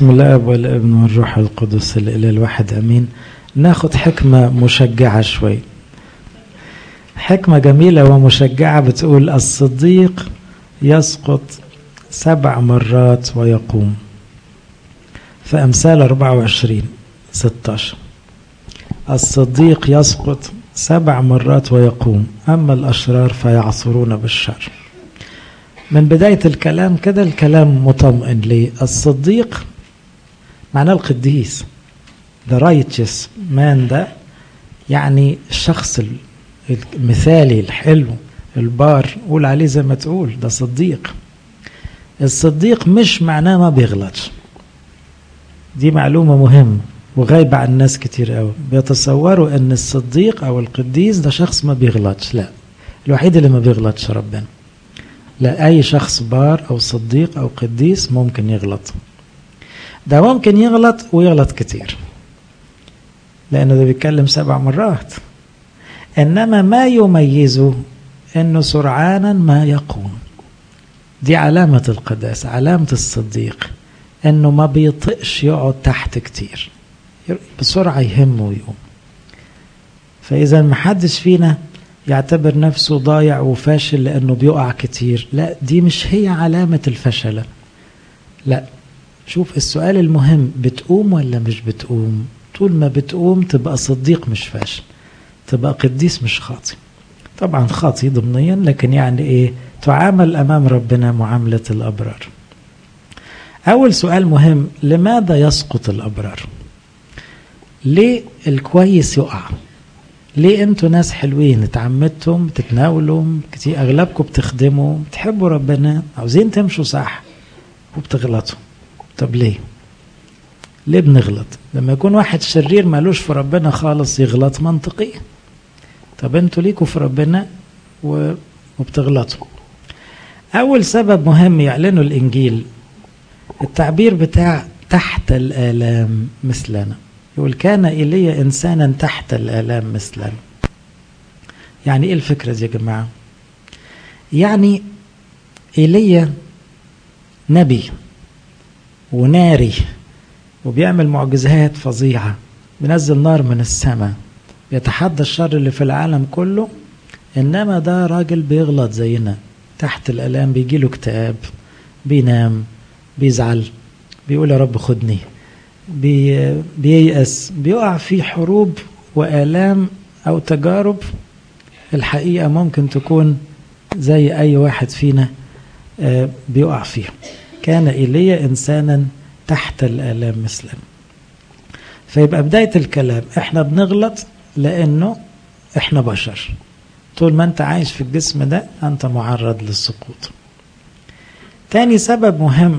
باسم الاب والابن والروح القدس الاله الواحد امين ناخد حكمه مشجعه شوي حكمه جميله ومشجعه بتقول الصديق يسقط سبع مرات ويقوم في امثال 24 16 الصديق يسقط سبع مرات ويقوم اما الاشرار فيعثرون بالشر من بداية الكلام كده الكلام مطمئن ليه الصديق معناه القديس the righteous man ده يعني الشخص المثالي الحلو البار قول عليه زي ما تقول ده صديق الصديق مش معناه ما بيغلطش دي معلومة مهمة وغايبة عن الناس كتير قوي بيتصوروا ان الصديق او القديس ده شخص ما بيغلطش لا الوحيد اللي ما بيغلطش ربنا لا أي شخص بار أو صديق أو قديس ممكن يغلط ده ممكن يغلط ويغلط كتير لأنه ده بيتكلم سبع مرات إنما ما يميزه إنه سرعانا ما يقوم دي علامة القداسة علامة الصديق إنه ما بيطقش يقعد تحت كتير بسرعة يهمه ويقوم فإذا محدش فينا يعتبر نفسه ضايع وفاشل لأنه بيقع كتير لا دي مش هي علامة الفشلة لا شوف السؤال المهم بتقوم ولا مش بتقوم طول ما بتقوم تبقى صديق مش فاشل تبقى قديس مش خاطي طبعا خاطي ضمنيا لكن يعني ايه تعامل امام ربنا معاملة الابرار اول سؤال مهم لماذا يسقط الابرار ليه الكويس يقع ليه انتوا ناس حلوين اتعمدتم بتتناولوا كتير اغلبكم بتخدموا بتحبوا ربنا عاوزين تمشوا صح وبتغلطوا طب ليه ليه بنغلط لما يكون واحد شرير مالوش في ربنا خالص يغلط منطقي طب انتوا ليكوا في ربنا و... وبتغلطوا اول سبب مهم يعلنوا الانجيل التعبير بتاع تحت الالام مثلنا يقول كان إلي إنسانا تحت الآلام مثلنا يعني إيه الفكرة دي يا جماعة يعني إيليا نبي وناري وبيعمل معجزات فظيعة بينزل نار من السماء بيتحدى الشر اللي في العالم كله إنما ده راجل بيغلط زينا تحت الآلام بيجيله اكتئاب بينام بيزعل بيقول يا رب خدني بي بييأس بيقع في حروب وآلام أو تجارب الحقيقة ممكن تكون زي أي واحد فينا بيقع فيها كان إيليا إنسانا تحت الآلام مثلا فيبقى بداية الكلام إحنا بنغلط لأنه إحنا بشر طول ما أنت عايش في الجسم ده أنت معرض للسقوط تاني سبب مهم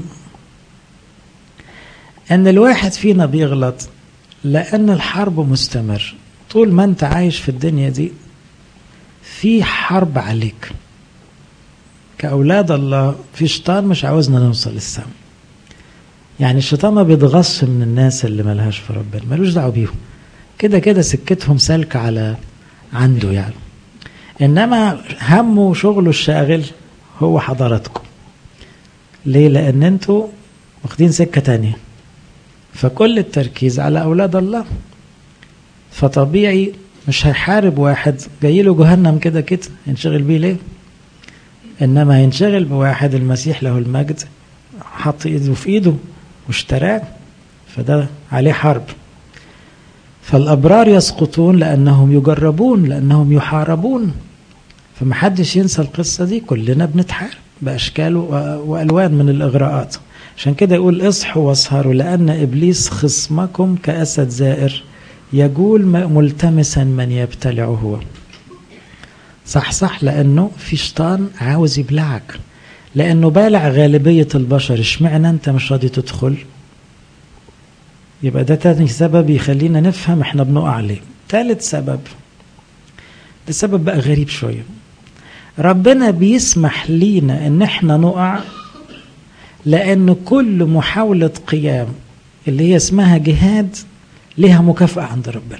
ان الواحد فينا بيغلط لان الحرب مستمر طول ما انت عايش في الدنيا دي في حرب عليك كأولاد الله في شيطان مش عاوزنا نوصل للسما يعني الشيطان ما بيتغص من الناس اللي ملهاش في ربنا ملوش دعوه بيهم كده كده سكتهم سالكة على عنده يعني انما همه وشغله الشاغل هو حضراتكم ليه لان انتوا واخدين سكه تانيه فكل التركيز على أولاد الله فطبيعي مش هيحارب واحد جاي له جهنم كده كده ينشغل بيه ليه إنما هينشغل بواحد المسيح له المجد حط إيده في إيده واشتراه فده عليه حرب فالأبرار يسقطون لأنهم يجربون لأنهم يحاربون فمحدش ينسى القصة دي كلنا بنتحارب بأشكال وألوان من الإغراءات عشان كده يقول اصحوا واسهروا لأن إبليس خصمكم كأسد زائر يقول ملتمسا من يبتلع هو صح صح لأنه في شيطان عاوز يبلعك لأنه بالع غالبية البشر اشمعنى أنت مش راضي تدخل يبقى ده تاني سبب يخلينا نفهم احنا بنقع ليه ثالث سبب ده سبب بقى غريب شوية ربنا بيسمح لينا ان احنا نقع لأن كل محاولة قيام اللي هي اسمها جهاد لها مكافأة عند ربنا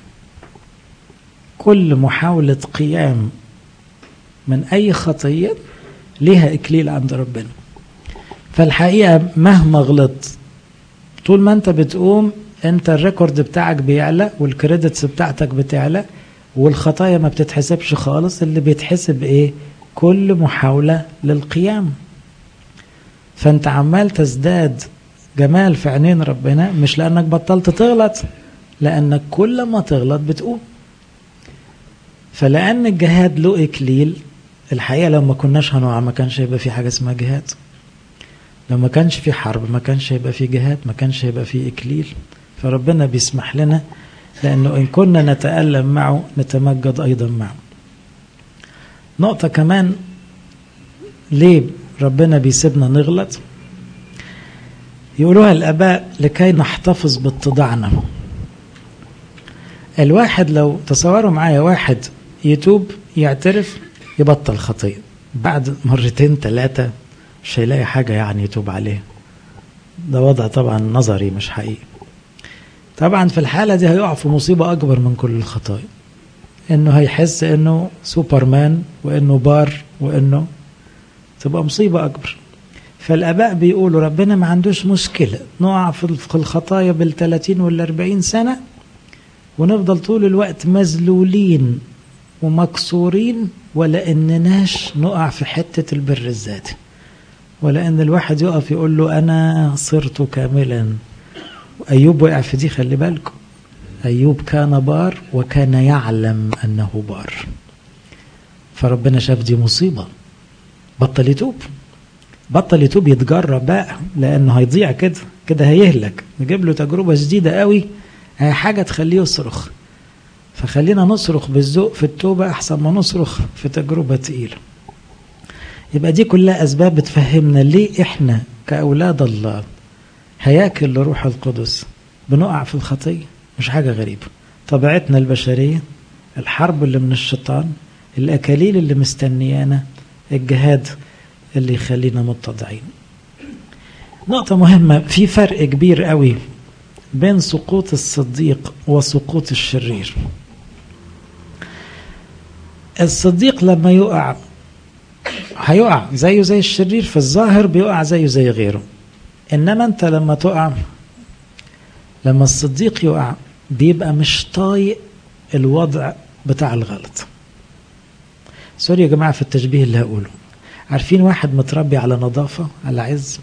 كل محاولة قيام من أي خطية لها إكليل عند ربنا فالحقيقة مهما غلطت طول ما انت بتقوم انت الريكورد بتاعك بيعلى والكريدتس بتاعتك بتعلى والخطايا ما بتتحسبش خالص اللي بيتحسب ايه كل محاولة للقيام فانت عمال تزداد جمال في عينين ربنا مش لانك بطلت تغلط لانك كل ما تغلط بتقوم فلان الجهاد له اكليل الحقيقه لو ما كناش هنقع ما كانش هيبقى في حاجه اسمها جهاد لو ما كانش في حرب ما كانش هيبقى في جهاد ما كانش هيبقى في اكليل فربنا بيسمح لنا لانه ان كنا نتالم معه نتمجد ايضا معه نقطه كمان ليه ربنا بيسيبنا نغلط يقولوها الاباء لكي نحتفظ باتضاعنا الواحد لو تصوروا معايا واحد يتوب يعترف يبطل خطيه بعد مرتين ثلاثه مش هيلاقي حاجه يعني يتوب عليها ده وضع طبعا نظري مش حقيقي طبعا في الحالة دي هيقع في مصيبة أكبر من كل الخطايا إنه هيحس إنه سوبرمان وإنه بار وإنه تبقى مصيبة أكبر فالآباء بيقولوا ربنا ما عندوش مشكلة نقع في الخطايا بالثلاثين والأربعين سنة ونفضل طول الوقت مذلولين ومكسورين ولا إنناش نقع في حتة البر الذاتي ولا إن الواحد يقف يقول له أنا صرت كاملا أيوب وقع في دي خلي بالكم أيوب كان بار وكان يعلم أنه بار فربنا شاف دي مصيبة بطل يتوب بطل يتوب يتجرب بقى لأنه هيضيع كده كده هيهلك نجيب له تجربة جديدة قوي حاجة تخليه يصرخ فخلينا نصرخ بالذوق في التوبة أحسن ما نصرخ في تجربة تقيلة يبقى دي كلها أسباب بتفهمنا ليه إحنا كأولاد الله هياكل لروح القدس بنقع في الخطية مش حاجة غريبة طبيعتنا البشرية الحرب اللي من الشيطان الأكاليل اللي مستنيانا الجهاد اللي يخلينا متضعين نقطة مهمة في فرق كبير قوي بين سقوط الصديق وسقوط الشرير الصديق لما يقع هيقع زيه زي الشرير في الظاهر بيقع زيه زي غيره انما انت لما تقع لما الصديق يقع بيبقى مش طايق الوضع بتاع الغلط سوري يا جماعه في التشبيه اللي هقوله عارفين واحد متربي على نظافه على عز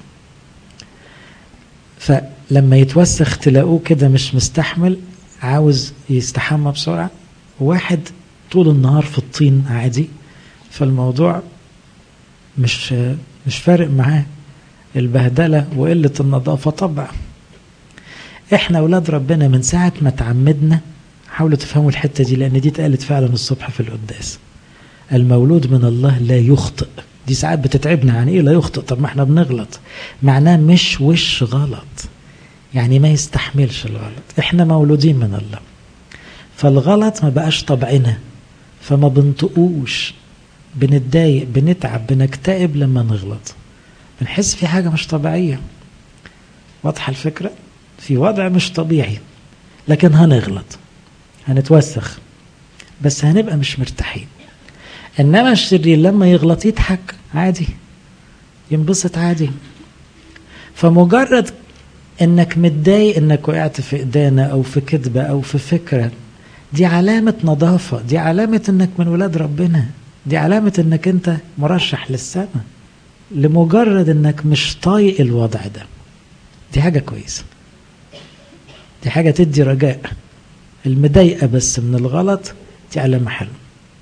فلما يتوسخ تلاقوه كده مش مستحمل عاوز يستحمى بسرعه واحد طول النهار في الطين عادي فالموضوع مش مش فارق معاه البهدله وقله النظافه طبعا احنا اولاد ربنا من ساعه ما تعمدنا حاولوا تفهموا الحته دي لان دي اتقالت فعلا الصبح في القداس المولود من الله لا يخطئ دي ساعات بتتعبنا يعني ايه لا يخطئ طب ما احنا بنغلط معناه مش وش غلط يعني ما يستحملش الغلط احنا مولودين من الله فالغلط ما بقاش طبعنا فما بنطقوش بنتضايق بنتعب بنكتئب لما نغلط بنحس في حاجة مش طبيعية واضحة الفكرة في وضع مش طبيعي لكن هنغلط هنتوسخ بس هنبقى مش مرتاحين انما الشرير لما يغلط يضحك عادي ينبسط عادي فمجرد انك متضايق انك وقعت في ايدينا او في كذبه او في فكره دي علامه نظافه دي علامه انك من ولاد ربنا دي علامه انك انت مرشح للسماء لمجرد انك مش طايق الوضع ده دي حاجه كويسه دي حاجه تدي رجاء المضايقه بس من الغلط دي علامه حلوه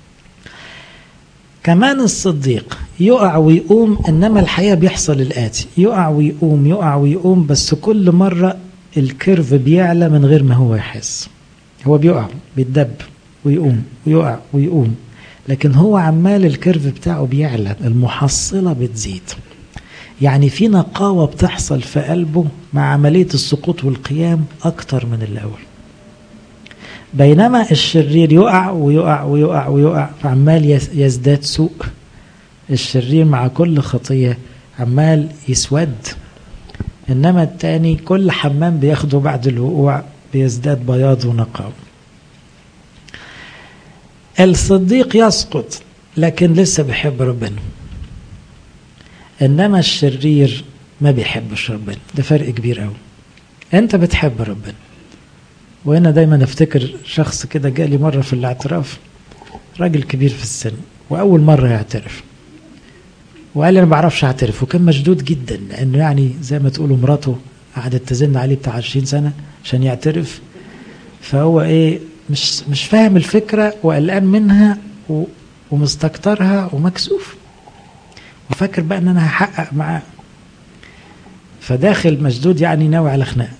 كمان الصديق يقع ويقوم انما الحقيقه بيحصل الاتي يقع ويقوم يقع ويقوم بس كل مره الكيرف بيعلى من غير ما هو يحس هو بيقع بيتدب ويقوم ويقع ويقوم لكن هو عمال الكيرف بتاعه بيعلى المحصله بتزيد يعني في نقاوه بتحصل في قلبه مع عمليه السقوط والقيام اكتر من الاول بينما الشرير يقع ويقع ويقع ويقع فعمال يزداد سوء الشرير مع كل خطية عمال يسود إنما التاني كل حمام بياخده بعد الوقوع بيزداد بياض ونقاوة الصديق يسقط لكن لسه بيحب ربنا إنما الشرير ما بيحبش ربنا ده فرق كبير قوي انت بتحب ربنا وهنا دايما افتكر شخص كده جالي مرة في الاعتراف راجل كبير في السن وأول مرة يعترف وقال لي أنا ما بعرفش أعترف وكان مشدود جدا لأنه يعني زي ما تقولوا مراته قعدت تزن عليه بتاع 20 سنة عشان يعترف فهو إيه مش مش فاهم الفكرة وقلقان منها و ومستكترها ومكسوف وفاكر بقى إن أنا هحقق معاه فداخل مشدود يعني ناوي على خناقة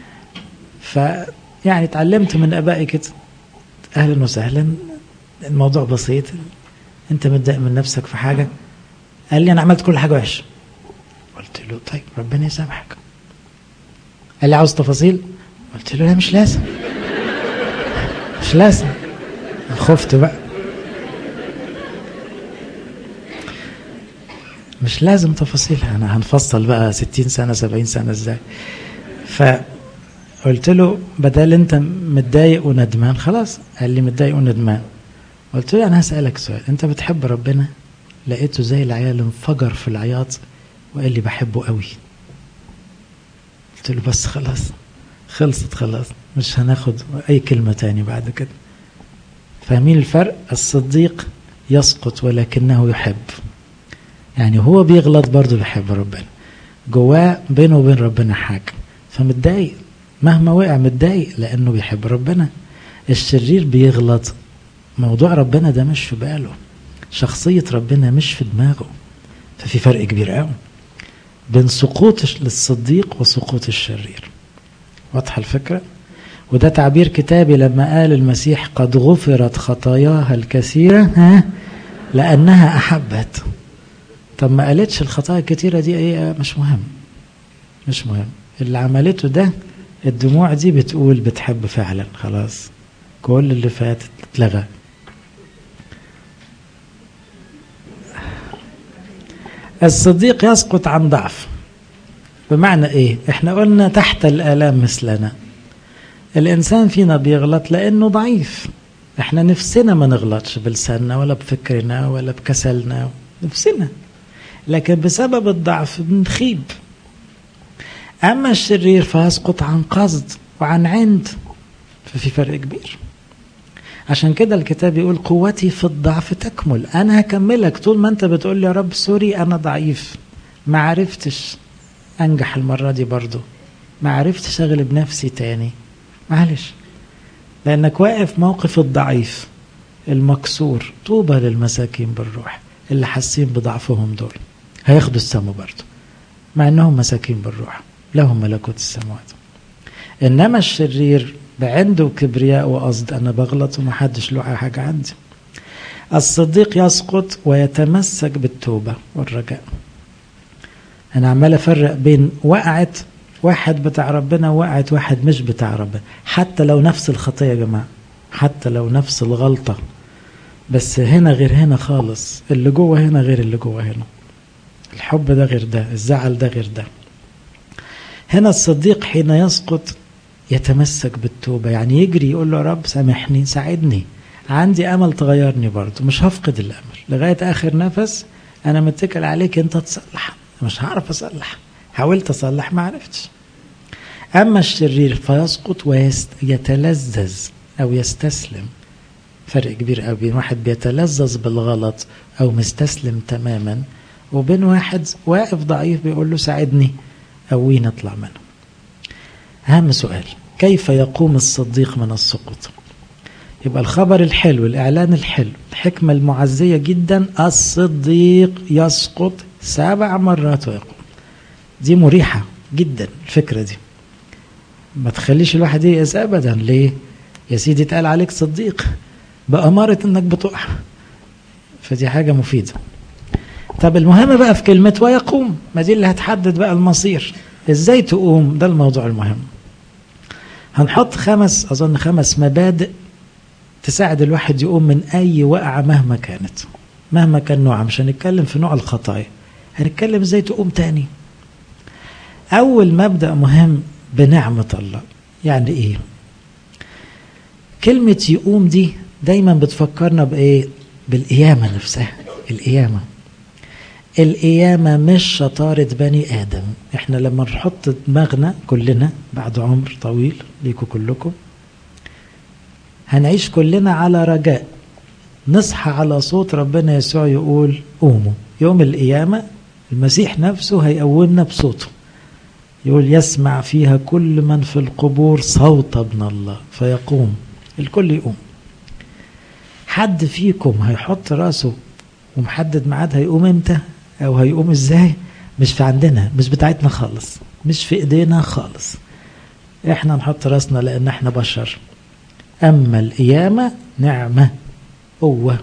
فيعني اتعلمت من ابائي كده اهلا وسهلا الموضوع بسيط انت متضايق من نفسك في حاجه قال لي انا عملت كل حاجه وحشه قلت له طيب ربنا يسامحك قال لي عاوز تفاصيل قلت له لا مش لازم مش لازم خفت بقى مش لازم تفاصيل انا هنفصل بقى 60 سنه 70 سنه ازاي فقلت له بدل انت متضايق وندمان خلاص قال لي متضايق وندمان قلت له انا هسالك سؤال انت بتحب ربنا لقيته زي العيال انفجر في العياط وقال لي بحبه قوي قلت له بس خلاص خلصت خلاص مش هناخد اي كلمه تاني بعد كده فاهمين الفرق الصديق يسقط ولكنه يحب يعني هو بيغلط برضه بيحب ربنا جواه بينه وبين ربنا حاجه فمتضايق مهما وقع متضايق لانه بيحب ربنا الشرير بيغلط موضوع ربنا ده مش في باله شخصية ربنا مش في دماغه ففي فرق كبير قوي بين سقوط للصديق وسقوط الشرير واضحة الفكرة وده تعبير كتابي لما قال المسيح قد غفرت خطاياها الكثيرة ها لأنها أحبت طب ما قالتش الخطايا الكتيرة دي ايه مش مهم مش مهم اللي عملته ده الدموع دي بتقول بتحب فعلا خلاص كل اللي فات اتلغى الصديق يسقط عن ضعف بمعنى ايه احنا قلنا تحت الالام مثلنا الانسان فينا بيغلط لانه ضعيف احنا نفسنا ما نغلطش بلساننا ولا بفكرنا ولا بكسلنا نفسنا لكن بسبب الضعف بنخيب اما الشرير فيسقط عن قصد وعن عند ففي فرق كبير عشان كده الكتاب يقول قوتي في الضعف تكمل انا هكملك طول ما انت بتقول لي يا رب سوري انا ضعيف ما عرفتش انجح المره دي برضو ما عرفتش اغلب نفسي تاني معلش لانك واقف موقف الضعيف المكسور طوبى للمساكين بالروح اللي حاسين بضعفهم دول هياخدوا السما برضو مع انهم مساكين بالروح لهم ملكوت السماوات انما الشرير بعنده كبرياء وقصد انا بغلط ومحدش له حاجه عندي الصديق يسقط ويتمسك بالتوبه والرجاء انا عمال افرق بين وقعت واحد بتاع ربنا ووقعت واحد مش بتاع ربنا حتى لو نفس الخطيه يا جماعه حتى لو نفس الغلطه بس هنا غير هنا خالص اللي جوه هنا غير اللي جوه هنا الحب ده غير ده الزعل ده غير ده هنا الصديق حين يسقط يتمسك بالتوبة يعني يجري يقول له يا رب سامحني ساعدني عندي أمل تغيرني برضه مش هفقد الأمل لغاية آخر نفس أنا متكل عليك أنت تصلح مش هعرف أصلح حاولت أصلح ما عرفتش أما الشرير فيسقط ويتلذذ أو يستسلم فرق كبير قوي بين واحد بيتلذذ بالغلط أو مستسلم تماما وبين واحد واقف ضعيف بيقول له ساعدني قوينا نطلع منه أهم سؤال كيف يقوم الصديق من السقوط يبقى الخبر الحلو الإعلان الحلو الحكمة المعزية جدا الصديق يسقط سبع مرات ويقوم دي مريحة جدا الفكرة دي ما تخليش الواحد ييأس أبدا ليه يا سيدي اتقال عليك صديق بأمارة انك بتقع فدي حاجة مفيدة طب المهم بقى في كلمة ويقوم ما دي اللي هتحدد بقى المصير ازاي تقوم ده الموضوع المهم هنحط خمس اظن خمس مبادئ تساعد الواحد يقوم من اي وقعه مهما كانت مهما كان نوعها مش هنتكلم في نوع الخطايا هنتكلم ازاي تقوم تاني اول مبدا مهم بنعمه الله يعني ايه كلمه يقوم دي دايما بتفكرنا بايه بالقيامه نفسها القيامه القيامة مش شطارة بني آدم احنا لما نحط دماغنا كلنا بعد عمر طويل ليكوا كلكم هنعيش كلنا على رجاء نصحى على صوت ربنا يسوع يقول قوموا يوم القيامة المسيح نفسه هيقومنا بصوته يقول يسمع فيها كل من في القبور صوت ابن الله فيقوم الكل يقوم حد فيكم هيحط راسه ومحدد ميعاد هيقوم امتى او هيقوم ازاي مش في عندنا مش بتاعتنا خالص مش في ايدينا خالص احنا نحط راسنا لان احنا بشر اما القيامه نعمه قوه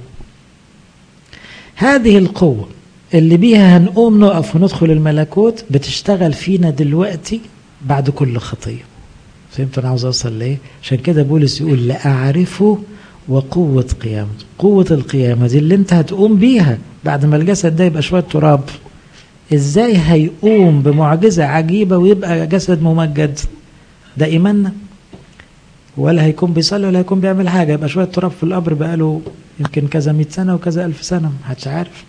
هذه القوه اللي بيها هنقوم نقف وندخل الملكوت بتشتغل فينا دلوقتي بعد كل خطيه فهمت انا عاوز اوصل لايه عشان كده بولس يقول لاعرفه وقوة قيامته قوة القيامة دي اللي انت هتقوم بيها بعد ما الجسد ده يبقى شوية تراب ازاي هيقوم بمعجزة عجيبة ويبقى جسد ممجد ده ايماننا ولا هيكون بيصلي ولا هيكون بيعمل حاجة يبقى شوية تراب في القبر بقاله يمكن كذا مئة سنة وكذا ألف سنة محدش عارف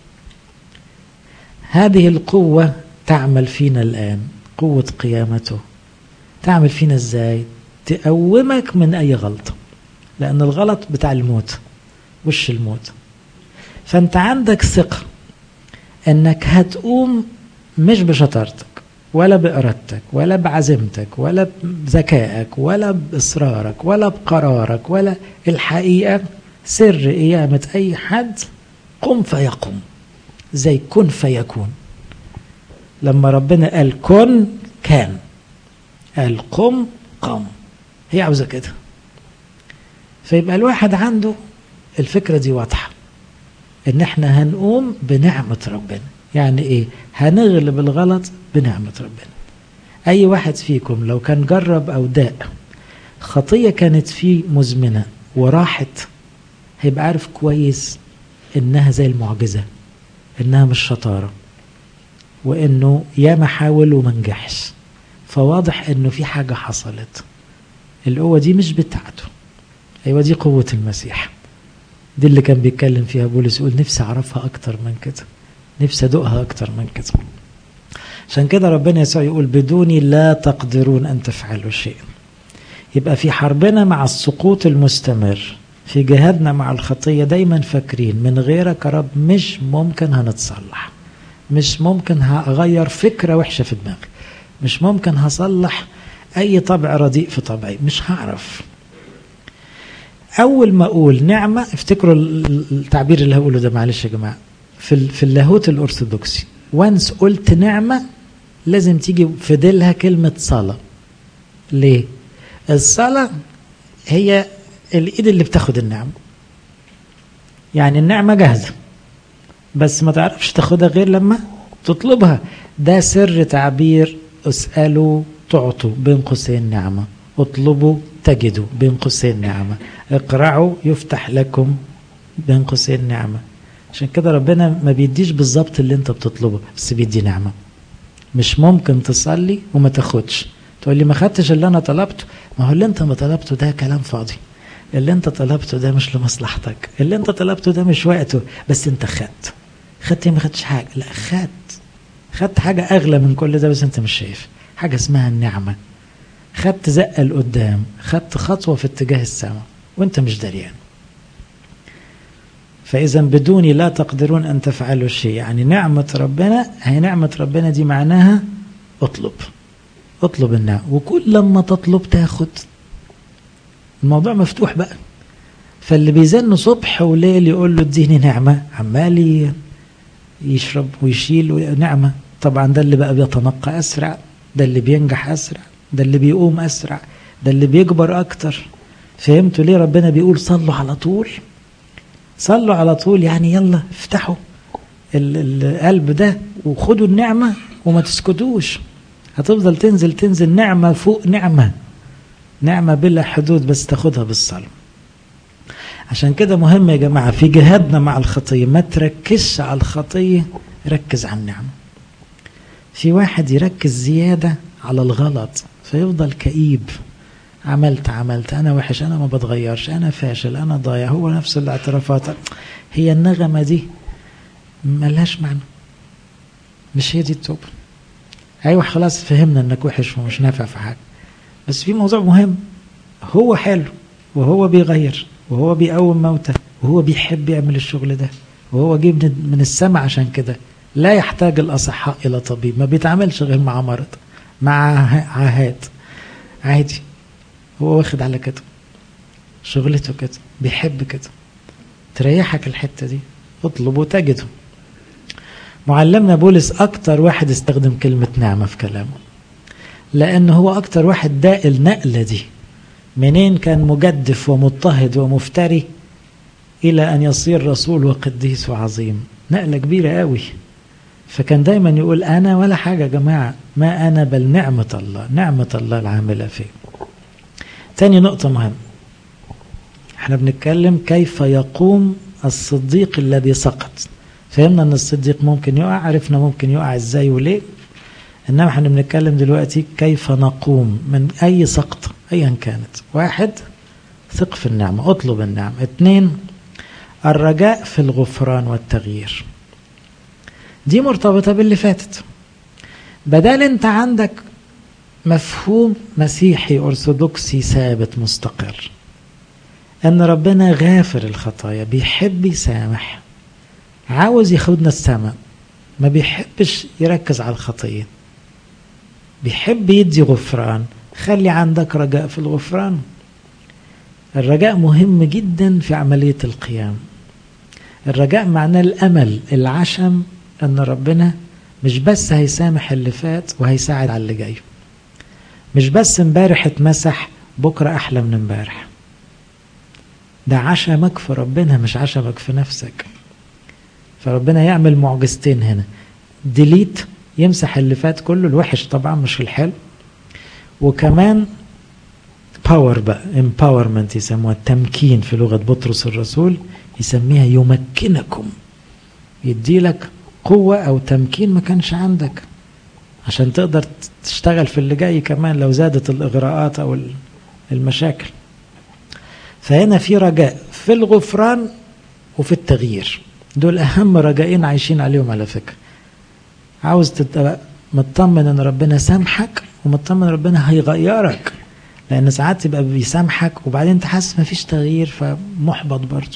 هذه القوة تعمل فينا الآن قوة قيامته تعمل فينا ازاي تقومك من أي غلطة لأن الغلط بتاع الموت وش الموت فأنت عندك ثقة أنك هتقوم مش بشطارتك ولا بإرادتك ولا بعزيمتك ولا بذكائك ولا بإصرارك ولا بقرارك ولا الحقيقة سر قيامة أي حد قم فيقوم زي كن فيكون لما ربنا قال كن كان قال قم قام هي عاوزة كده فيبقى الواحد عنده الفكرة دي واضحة ان احنا هنقوم بنعمة ربنا يعني ايه هنغلب الغلط بنعمة ربنا اي واحد فيكم لو كان جرب او داء خطية كانت فيه مزمنة وراحت هيبقى عارف كويس انها زي المعجزة انها مش شطارة وانه ياما حاول وما نجحش فواضح انه في حاجة حصلت القوة دي مش بتاعته ايوه دي قوة المسيح دي اللي كان بيتكلم فيها بولس يقول نفسي اعرفها اكتر من كده نفسي ادوقها اكتر من كده عشان كده ربنا يسوع يقول بدوني لا تقدرون ان تفعلوا شيئا يبقى في حربنا مع السقوط المستمر في جهادنا مع الخطية دايما فاكرين من غيرك يا رب مش ممكن هنتصلح مش ممكن هغير فكرة وحشة في دماغي مش ممكن هصلح أي طبع رديء في طبعي مش هعرف أول ما أقول نعمة افتكروا التعبير اللي هقوله ده معلش يا جماعة في في اللاهوت الأرثوذكسي وانس قلت نعمة لازم تيجي في ديلها كلمة صلاة ليه؟ الصلاة هي الإيد اللي بتاخد النعمة يعني النعمة جاهزة بس ما تعرفش تاخدها غير لما تطلبها ده سر تعبير اسألوا تعطوا بين قوسين نعمة اطلبوا تجدوا بين قوسين نعمة اقرعوا يفتح لكم بين قوسين نعمة عشان كده ربنا ما بيديش بالظبط اللي انت بتطلبه بس بيدي نعمة مش ممكن تصلي وما تاخدش تقول لي ما خدتش اللي انا طلبته ما هو اللي انت ما طلبته ده كلام فاضي اللي انت طلبته ده مش لمصلحتك اللي انت طلبته ده مش وقته بس انت خدت خدت ما خدتش حاجة لا خدت خدت حاجة أغلى من كل ده بس أنت مش شايف حاجة اسمها النعمة خدت زقة لقدام خدت خطوة في اتجاه السماء وأنت مش دريان فإذا بدوني لا تقدرون أن تفعلوا شيء يعني نعمة ربنا هي نعمة ربنا دي معناها اطلب اطلب النعمة وكل لما تطلب تاخد الموضوع مفتوح بقى فاللي بيزن صبح وليل يقول له اديني نعمة عمال يشرب ويشيل نعمة طبعا ده اللي بقى بيتنقى أسرع ده اللي بينجح أسرع ده اللي بيقوم أسرع ده اللي بيكبر أكتر فهمتوا ليه ربنا بيقول صلوا على طول صلوا على طول يعني يلا افتحوا القلب ده وخدوا النعمة وما تسكتوش هتفضل تنزل تنزل نعمة فوق نعمة نعمة بلا حدود بس تاخدها بالصلاة عشان كده مهم يا جماعة في جهادنا مع الخطية ما تركزش على الخطية ركز على النعمة في واحد يركز زيادة على الغلط فيفضل كئيب عملت عملت أنا وحش أنا ما بتغيرش أنا فاشل أنا ضايع هو نفس الاعترافات هي النغمة دي ملهاش معنى مش هي دي التوبة أيوة خلاص فهمنا إنك وحش ومش نافع في حاجة بس في موضوع مهم هو حلو وهو بيغير وهو بيقوم موتى وهو بيحب يعمل الشغل ده وهو جه من السماء عشان كده لا يحتاج الأصحاء إلى طبيب ما بيتعاملش غير مع مرض مع عاهات عادي هو واخد على كده شغلته كده بيحب كده تريحك الحتة دي اطلب وتجده معلمنا بولس أكتر واحد استخدم كلمة نعمة في كلامه لأن هو أكتر واحد داق النقلة دي منين كان مجدف ومضطهد ومفتري إلى أن يصير رسول وقديس وعظيم نقلة كبيرة قوي فكان دايما يقول أنا ولا حاجة يا جماعة ما أنا بل نعمة الله نعمة الله العاملة فيه تاني نقطة مهمة احنا بنتكلم كيف يقوم الصديق الذي سقط فهمنا ان الصديق ممكن يقع عرفنا ممكن يقع ازاي وليه انما احنا بنتكلم دلوقتي كيف نقوم من اي سقطة ايا كانت واحد ثق في النعمة اطلب النعمة اثنين الرجاء في الغفران والتغيير دي مرتبطة باللي فاتت بدل انت عندك مفهوم مسيحي أرثوذكسي ثابت مستقر أن ربنا غافر الخطايا بيحب يسامح عاوز ياخدنا السماء ما بيحبش يركز على الخطية بيحب يدي غفران خلي عندك رجاء في الغفران الرجاء مهم جدا في عملية القيام الرجاء معناه الأمل العشم أن ربنا مش بس هيسامح اللي فات وهيساعد على اللي جاي مش بس امبارح اتمسح بكرة أحلى من امبارح ده عشمك في ربنا مش عشمك في نفسك فربنا يعمل معجزتين هنا ديليت يمسح اللي فات كله الوحش طبعا مش الحلو وكمان باور بقى empowerment يسموها التمكين في لغة بطرس الرسول يسميها يمكنكم يديلك قوة أو تمكين ما كانش عندك عشان تقدر تشتغل في اللي جاي كمان لو زادت الإغراءات أو المشاكل فهنا في رجاء في الغفران وفي التغيير دول أهم رجائين عايشين عليهم على فكرة عاوز تبقى مطمن ان ربنا سامحك ومطمن ربنا هيغيرك لان ساعات تبقى بيسامحك وبعدين انت حاسس مفيش تغيير فمحبط برضه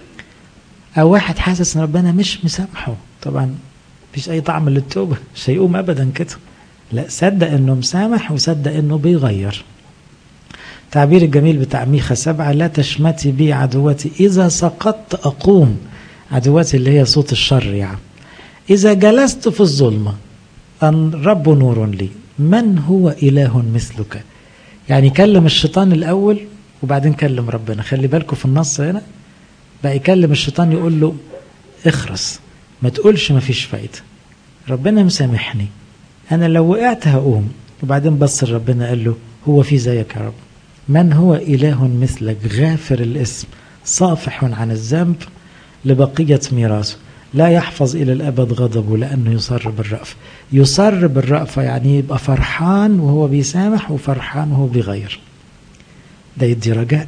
او واحد حاسس ان ربنا مش مسامحه طبعا مفيش اي طعم للتوبه مش هيقوم ابدا كده لا صدق انه مسامح وصدق انه بيغير التعبير الجميل بتاع ميخا سبعة لا تشمتي بي عدوتي إذا سقطت أقوم عدوتي اللي هي صوت الشر يعني إذا جلست في الظلمة أن رب نور لي من هو إله مثلك يعني كلم الشيطان الأول وبعدين كلم ربنا خلي بالكم في النص هنا بقى يكلم الشيطان يقول له اخرس ما تقولش ما فيش فايدة ربنا مسامحني أنا لو وقعت هقوم وبعدين بص ربنا قال له هو في زيك يا رب من هو إله مثلك غافر الاسم صافح عن الذنب لبقية ميراثه لا يحفظ إلى الأبد غضبه لأنه يصر بالرأفة يصر بالرأفة يعني يبقى فرحان وهو بيسامح وفرحان وهو بيغير ده يدي رجاء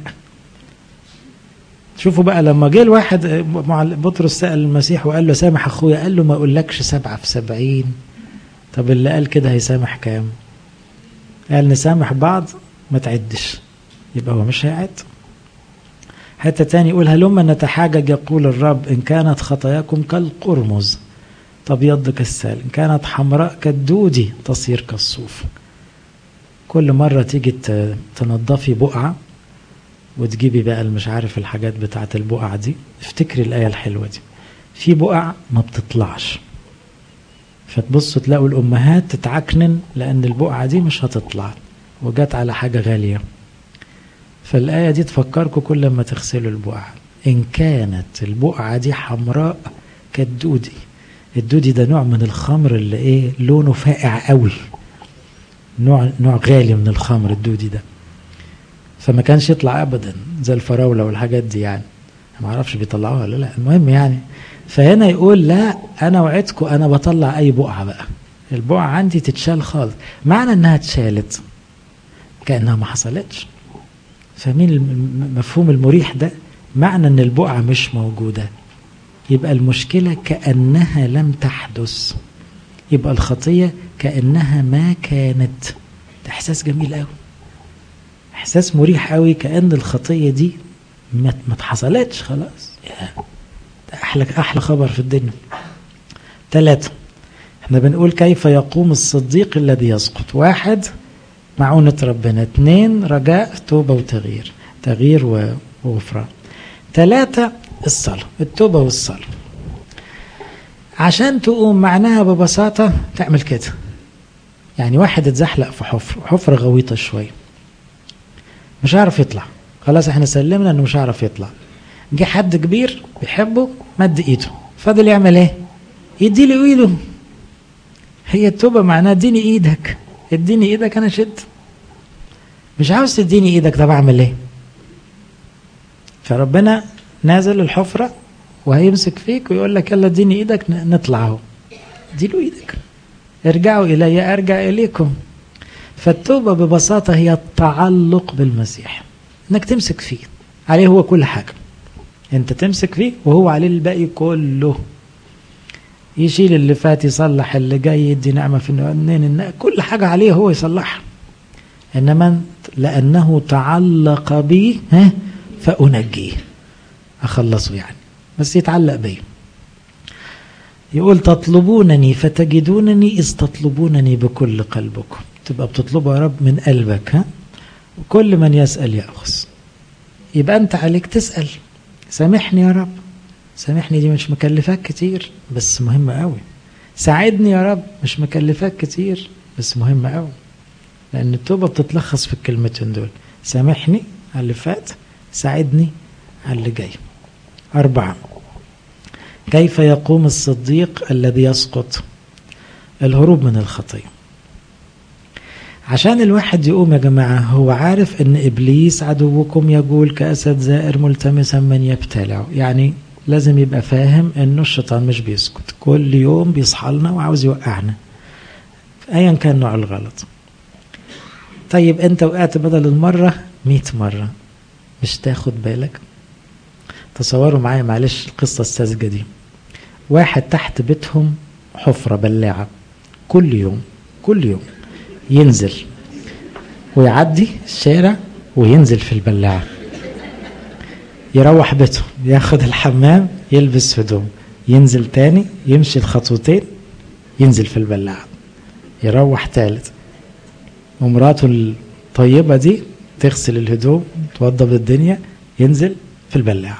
شوفوا بقى لما جه الواحد بطرس سأل المسيح وقال له سامح أخويا قال له ما أقولكش سبعة في سبعين طب اللي قال كده هيسامح كام قال نسامح بعض ما تعدش يبقى هو مش هيعد حتى تاني يقول هلما نتحاجج يقول الرب إن كانت خطاياكم كالقرمز تبيض كالسال إن كانت حمراء كالدودي تصير كالصوف كل مرة تيجي تنظفي بقعة وتجيبي بقى مش عارف الحاجات بتاعة البقع دي افتكري الآية الحلوة دي في بقع ما بتطلعش فتبصوا تلاقوا الأمهات تتعكنن لأن البقعة دي مش هتطلع وجات على حاجة غالية فالآية دي تفكركم كل ما تغسلوا البقعة إن كانت البقعة دي حمراء كالدودي الدودي ده نوع من الخمر اللي إيه لونه فاقع قوي نوع نوع غالي من الخمر الدودي ده فما كانش يطلع أبدا زي الفراولة والحاجات دي يعني ما اعرفش بيطلعوها ولا لا المهم يعني فهنا يقول لا انا وعدكم انا بطلع اي بقعه بقى البقعه عندي تتشال خالص معنى انها اتشالت كانها ما حصلتش فاهمين المفهوم المريح ده معنى ان البقعه مش موجوده يبقى المشكله كانها لم تحدث يبقى الخطية كأنها ما كانت ده إحساس جميل قوي إحساس مريح قوي كأن الخطية دي ما ما اتحصلتش خلاص يا ده أحلى أحلى خبر في الدنيا ثلاثة احنا بنقول كيف يقوم الصديق الذي يسقط واحد معونة ربنا اثنين رجاء توبة وتغيير تغيير و- وغفران ثلاثة الصلاة التوبة والصلاة عشان تقوم معناها ببساطة تعمل كده يعني واحد اتزحلق في حفر حفرة غويطة شوية مش عارف يطلع خلاص احنا سلمنا انه مش عارف يطلع جه حد كبير بيحبه مد ايده فضل يعمل ايه يدي له ايده هي التوبة معناها اديني ايدك اديني ايدك انا شد مش عاوز تديني ايدك طب اعمل ايه فربنا نازل الحفرة وهيمسك فيك ويقول لك يلا اديني ايدك ن- نطلع اهو اديله ايدك ارجعوا الي ارجع اليكم فالتوبة ببساطة هي التعلق بالمسيح انك تمسك فيه عليه هو كل حاجة انت تمسك فيه وهو عليه الباقي كله يشيل اللي فات يصلح اللي جاي يدي نعمة في النين كل حاجة عليه هو يصلحها إنما لأنه تعلق بي ها فأنجيه أخلصه يعني بس يتعلق بي يقول تطلبونني فتجدونني إذ تطلبونني بكل قلبكم تبقى بتطلبه يا رب من قلبك ها وكل من يسأل يأخذ يبقى أنت عليك تسأل سامحني يا رب سامحني دي مش مكلفاك كتير بس مهمة قوي ساعدني يا رب مش مكلفاك كتير بس مهمة قوي لأن التوبة بتتلخص في الكلمتين دول سامحني على اللي فات ساعدني على اللي جاي أربعة كيف يقوم الصديق الذي يسقط الهروب من الخطية عشان الواحد يقوم يا جماعة هو عارف ان ابليس عدوكم يقول كأسد زائر ملتمسا من يبتلعه يعني لازم يبقى فاهم انه الشيطان مش بيسكت كل يوم بيصحى لنا وعاوز يوقعنا ايا كان نوع الغلط طيب انت وقعت بدل المرة مئة مرة مش تاخد بالك تصوروا معايا معلش القصة الساذجة دي واحد تحت بيتهم حفرة بلاعة كل يوم كل يوم ينزل ويعدي الشارع وينزل في البلاعة يروح بيته ياخد الحمام يلبس هدوم ينزل تاني يمشي الخطوتين ينزل في البلاعة يروح تالت ومراته الطيبة دي تغسل الهدوم توضب الدنيا ينزل في البلاعة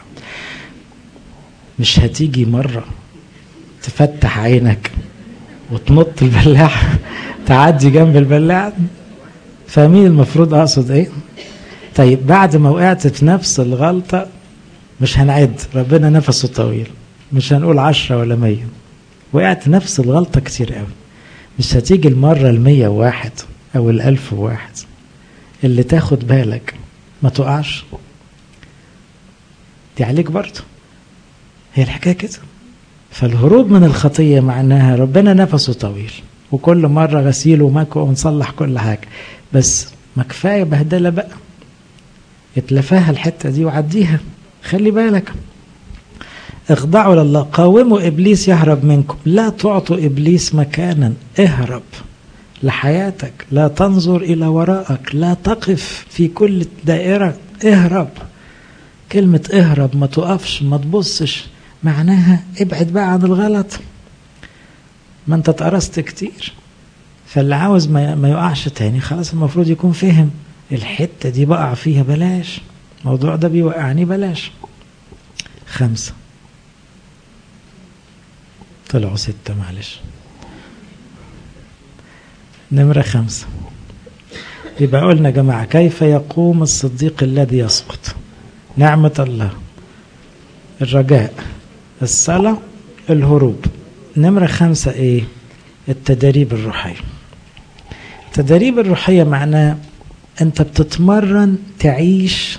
مش هتيجي مرة تفتح عينك وتنط البلاعة تعدي جنب البلاعة فاهمين المفروض أقصد إيه؟ طيب بعد ما وقعت في نفس الغلطة مش هنعد ربنا نفسه طويل مش هنقول عشرة ولا مية وقعت نفس الغلطة كتير قوي مش هتيجي المرة المية وواحد أو الألف وواحد اللي تاخد بالك ما تقعش دي عليك برضه هي الحكاية كده فالهروب من الخطية معناها ربنا نفسه طويل وكل مرة غسيل ومكوى ونصلح كل حاجة بس ما كفاية بهدلة بقى اتلفاها الحتة دي وعديها خلي بالك اخضعوا لله قاوموا ابليس يهرب منكم لا تعطوا ابليس مكانا اهرب لحياتك لا تنظر الى وراءك لا تقف في كل دائره اهرب كلمه اهرب ما تقفش ما تبصش معناها ابعد بقى عن الغلط ما انت اتقرصت كتير فاللي عاوز ما ما يقعش تاني خلاص المفروض يكون فهم الحته دي بقع فيها بلاش الموضوع ده بيوقعني بلاش خمسه طلعوا ستة معلش نمرة خمسة يبقى قلنا يا جماعة كيف يقوم الصديق الذي يسقط نعمة الله الرجاء الصلاة الهروب نمرة خمسة ايه التدريب الروحية التدريب الروحية معناه انت بتتمرن تعيش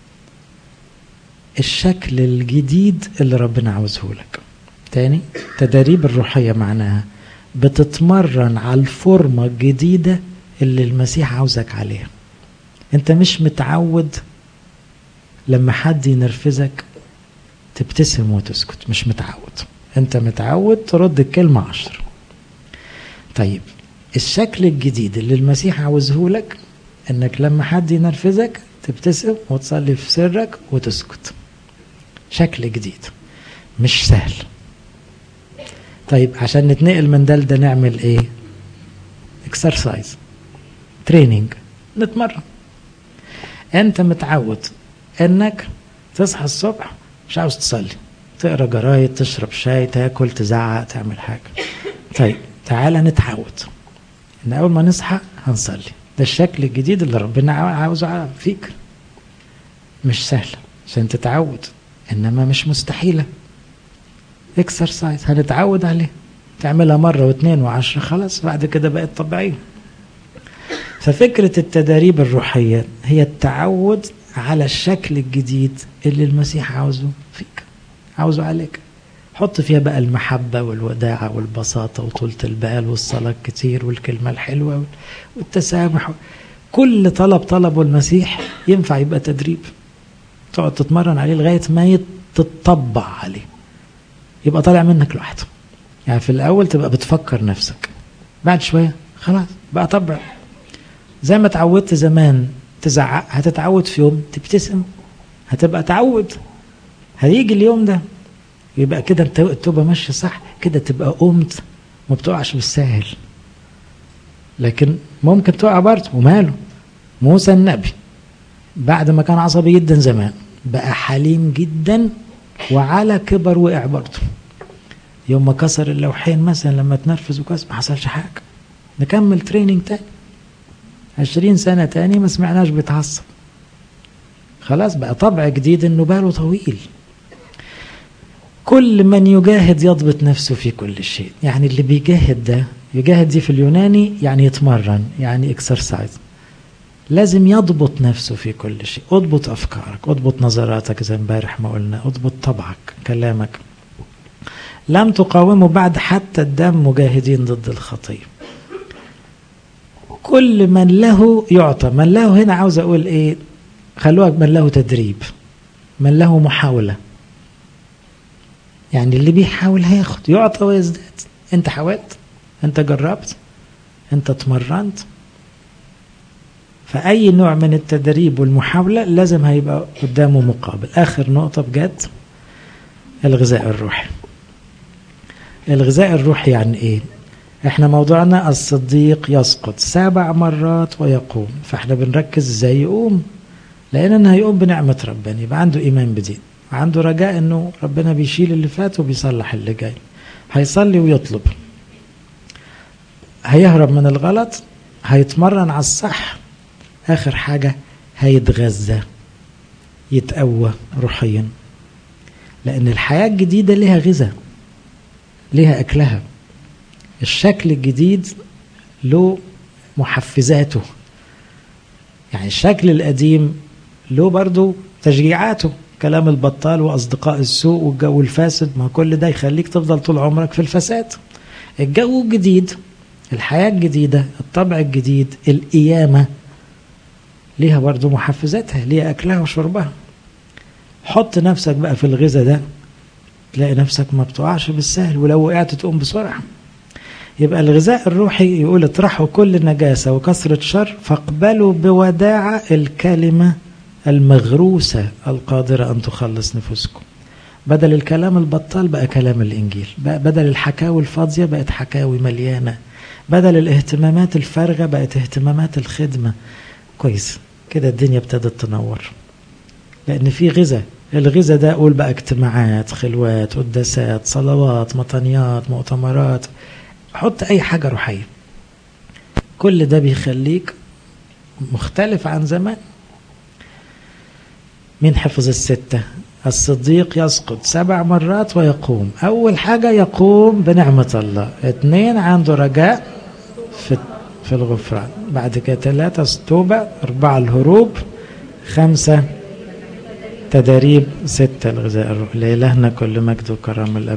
الشكل الجديد اللي ربنا عاوزه لك تاني تدريب الروحية معناها بتتمرن على الفورمة الجديدة اللي المسيح عاوزك عليها انت مش متعود لما حد ينرفزك تبتسم وتسكت مش متعود انت متعود ترد الكلمة عشر طيب الشكل الجديد اللي المسيح عاوزه لك انك لما حد ينرفزك تبتسم وتصلي في سرك وتسكت شكل جديد مش سهل طيب عشان نتنقل من ده لده نعمل ايه اكسرسايز تريننج نتمرن انت متعود انك تصحى الصبح مش عاوز تصلي تقرا جرايد تشرب شاي تاكل تزعق تعمل حاجه طيب تعالى نتعود ان اول ما نصحى هنصلي ده الشكل الجديد اللي ربنا عاوزه فيك مش سهل عشان تتعود انما مش مستحيله اكسرسايز هنتعود عليه تعملها مرة واثنين وعشرة خلاص بعد كده بقت طبيعية ففكرة التداريب الروحية هي التعود على الشكل الجديد اللي المسيح عاوزه فيك عاوزه عليك حط فيها بقى المحبة والوداعة والبساطة وطولة البال والصلاة الكتير والكلمة الحلوة والتسامح كل طلب طلبه المسيح ينفع يبقى تدريب تقعد تتمرن عليه لغاية ما تتطبع عليه يبقى طالع منك لوحده يعني في الأول تبقى بتفكر نفسك بعد شوية خلاص بقى طبع زي ما اتعودت زمان تزعق هتتعود في يوم تبتسم هتبقى تعود هيجي اليوم ده يبقى كده انت التوبه ماشيه صح كده تبقى قمت ما بتقعش بالساهل لكن ممكن تقع برضه وماله موسى النبي بعد ما كان عصبي جدا زمان بقى حليم جدا وعلى كبر وقع برضه يوم ما كسر اللوحين مثلا لما تنرفز وكسر ما حصلش حاجه نكمل تريننج تاني عشرين سنة تاني ما سمعناش بيتعصب خلاص بقى طبع جديد انه باله طويل كل من يجاهد يضبط نفسه في كل شيء يعني اللي بيجاهد ده يجاهد دي في اليوناني يعني يتمرن يعني اكسرسايز لازم يضبط نفسه في كل شيء اضبط افكارك اضبط نظراتك زي امبارح ما قلنا اضبط طبعك كلامك لم تقاوموا بعد حتى الدم مجاهدين ضد الخطيه كل من له يعطى من له هنا عاوز اقول ايه خلوها من له تدريب من له محاوله يعني اللي بيحاول هياخد يعطى ويزداد انت حاولت انت جربت انت اتمرنت فأي نوع من التدريب والمحاولة لازم هيبقى قدامه مقابل آخر نقطة بجد الغذاء الروحي الغذاء الروحي يعني ايه احنا موضوعنا الصديق يسقط سبع مرات ويقوم فاحنا بنركز ازاي يقوم لان هيقوم بنعمة ربنا يبقى عنده ايمان بدين عنده رجاء انه ربنا بيشيل اللي فات وبيصلح اللي جاي هيصلي ويطلب هيهرب من الغلط هيتمرن على الصح اخر حاجة هيتغذى يتقوى روحيا لان الحياة الجديدة لها غذاء لها اكلها الشكل الجديد له محفزاته يعني الشكل القديم له برضه تشجيعاته كلام البطال واصدقاء السوء والجو الفاسد ما كل ده يخليك تفضل طول عمرك في الفساد الجو الجديد الحياة الجديدة الطبع الجديد القيامة ليها برضه محفزاتها ليها أكلها وشربها حط نفسك بقى في الغذاء ده تلاقي نفسك ما بتقعش بالسهل ولو وقعت تقوم بسرعة يبقى الغذاء الروحي يقول اطرحوا كل نجاسة وكثرة شر فاقبلوا بوداعة الكلمة المغروسة القادرة أن تخلص نفوسكم بدل الكلام البطال بقى كلام الإنجيل بقى بدل الحكاوي الفاضية بقت حكاوي مليانة بدل الاهتمامات الفارغة بقت اهتمامات الخدمة كويس كده الدنيا ابتدت تنور لأن في غذاء الغذاء ده أقول بقى اجتماعات خلوات قداسات صلوات مطنيات مؤتمرات حط أي حاجة روحية كل ده بيخليك مختلف عن زمان مين حفظ الستة الصديق يسقط سبع مرات ويقوم أول حاجة يقوم بنعمة الله اثنين عنده رجاء في في الغفران بعد كده ثلاثة توبة أربعة الهروب خمسة تدريب ستة الغذاء الروحي لإلهنا كل مجد وكرم الأب